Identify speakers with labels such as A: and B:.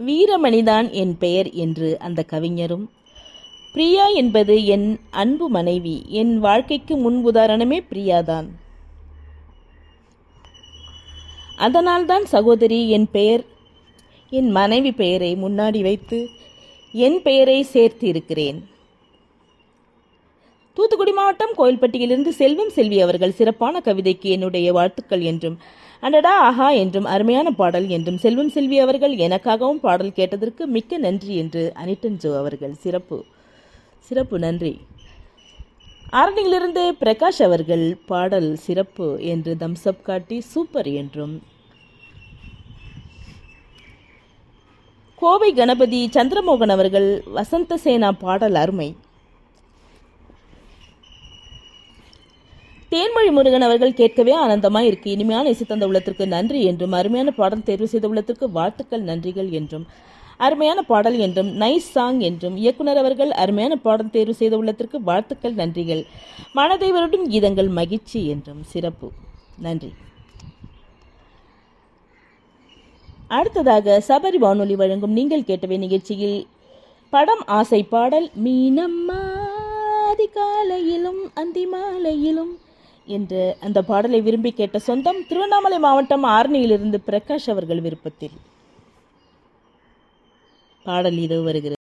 A: வீரமணிதான் என் பெயர் என்று அந்த கவிஞரும் பிரியா என்பது என் அன்பு மனைவி என் வாழ்க்கைக்கு முன் உதாரணமே பிரியாதான் அதனால்தான் சகோதரி என் பெயர் என் மனைவி பெயரை முன்னாடி வைத்து என் பெயரை சேர்த்து இருக்கிறேன் தூத்துக்குடி மாவட்டம் கோயில்பட்டியிலிருந்து செல்வம் செல்வி அவர்கள் சிறப்பான கவிதைக்கு என்னுடைய வாழ்த்துக்கள் என்றும் அடடா ஆஹா என்றும் அருமையான பாடல் என்றும் செல்வம் செல்வி அவர்கள் எனக்காகவும் பாடல் கேட்டதற்கு மிக்க நன்றி என்று அனிட்டன் ஜோ அவர்கள் சிறப்பு சிறப்பு நன்றி ஆரணியிலிருந்து பிரகாஷ் அவர்கள் பாடல் சிறப்பு என்று தம்ஸ்அப் காட்டி சூப்பர் என்றும் கோவை கணபதி சந்திரமோகன் அவர்கள் வசந்த சேனா பாடல் அருமை தேன்மொழி முருகன் அவர்கள் கேட்கவே ஆனந்தமாய் இருக்கு இனிமையான இசை தந்த உள்ளத்திற்கு நன்றி என்றும் அருமையான பாடல் தேர்வு செய்த உள்ளத்திற்கு வாழ்த்துக்கள் நன்றிகள் என்றும் அருமையான பாடல் என்றும் நைஸ் சாங் என்றும் இயக்குனர் அவர்கள் அருமையான பாடல் தேர்வு செய்த உள்ளத்திற்கு வாழ்த்துக்கள் நன்றிகள் மனதை வருடும் கீதங்கள் மகிழ்ச்சி என்றும் சிறப்பு நன்றி அடுத்ததாக சபரி வானொலி வழங்கும் நீங்கள் கேட்டவை நிகழ்ச்சியில் படம் ஆசை பாடல் மீனம்மா அதிகாலையிலும் அந்தி மாலையிலும் என்ற அந்த பாடலை விரும்பி கேட்ட சொந்தம் திருவண்ணாமலை மாவட்டம் ஆரணியிலிருந்து பிரகாஷ் அவர்கள் விருப்பத்தில் பாடல் இது வருகிறது